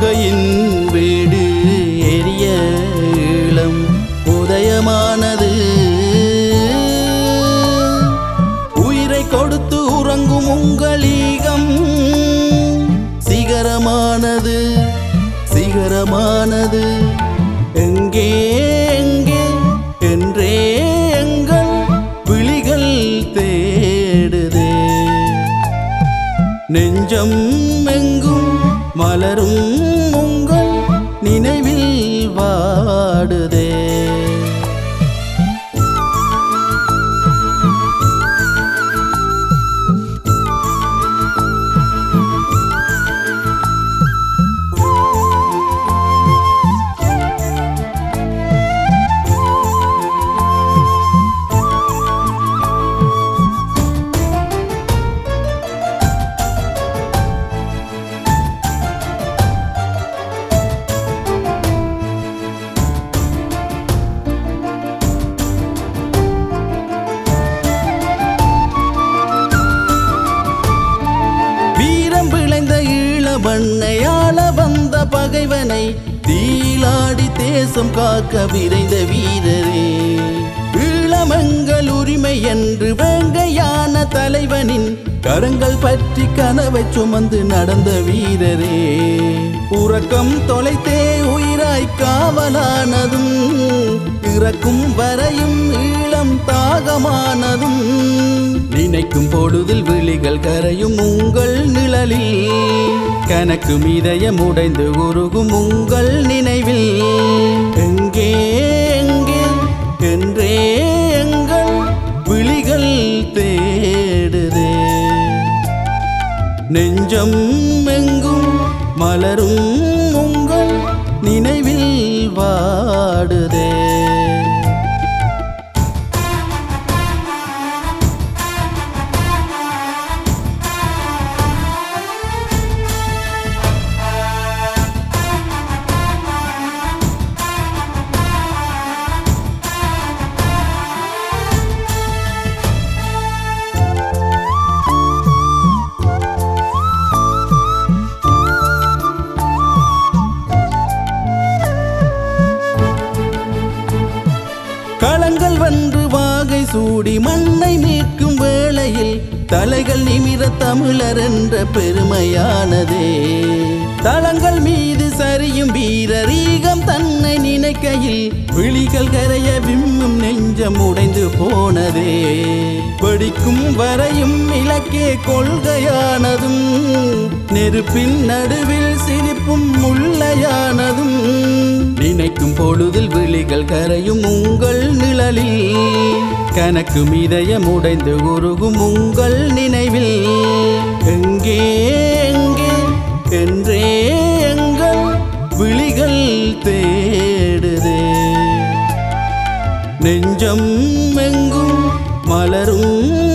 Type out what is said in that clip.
புகையின் வீடு எரிய இளம் உதயமானது உயிரை கொடுத்து உறங்கும் உங்கள் ஈகம் சிகரமானது சிகரமானது எங்கே எங்கே என்றே எங்கள் விழிகள் தேடுதே நெஞ்சம் எங்கும் மலரும் உங்கள் நினைவில் வாடுதே வீரம் விளைந்த ஈழவண்ணையாள வந்த பகைவனை தீலாடி தேசம் காக்க விரைந்த வீரரே ஈழமங்கள் உரிமை என்று வேங்கையான தலைவனின் கரங்கள் பற்றி கனவை சுமந்து நடந்த வீரரே உறக்கம் தொலைத்தே உயிராய் காவலானதும் இறக்கும் வரையும் ஈழம் தாகமானதும் நினைக்கும் பொழுதில் விழிகள் கரையும் உங்கள் நிழலில் கணக்கும் இதயம் உடைந்து உருகும் உங்கள் நினைவில் எங்கே எங்கே என்றே எங்கள் விழிகள் தேடுதே நெஞ்சம் எங்கும் மலரும் உங்கள் நினைவில் வாடுதே களங்கள் வென்று வாகை சூடி மண்ணை மீட்கும் வேளையில் தலைகள் நிமிர தமிழர் என்ற பெருமையானதே தளங்கள் மீது சரியும் வீரரீகம் தன்னை நினைக்கையில் விழிகள் கரைய விம்மும் நெஞ்சம் உடைந்து போனதே வெடிக்கும் வரையும் இலக்கே கொள்கையானதும் நெருப்பின் நடுவில் சிரிப்பும் முள்ளையானதும் நினைக்கும் பொழுதில் விழிகள் கரையும் உங்கள் நிழலில் கணக்கும் இதயம் உடைந்து உருகும் உங்கள் நினைவில் எங்கே எங்கே என்றே எங்கள் விழிகள் தேடுதே நெஞ்சம் எங்கும் மலரும்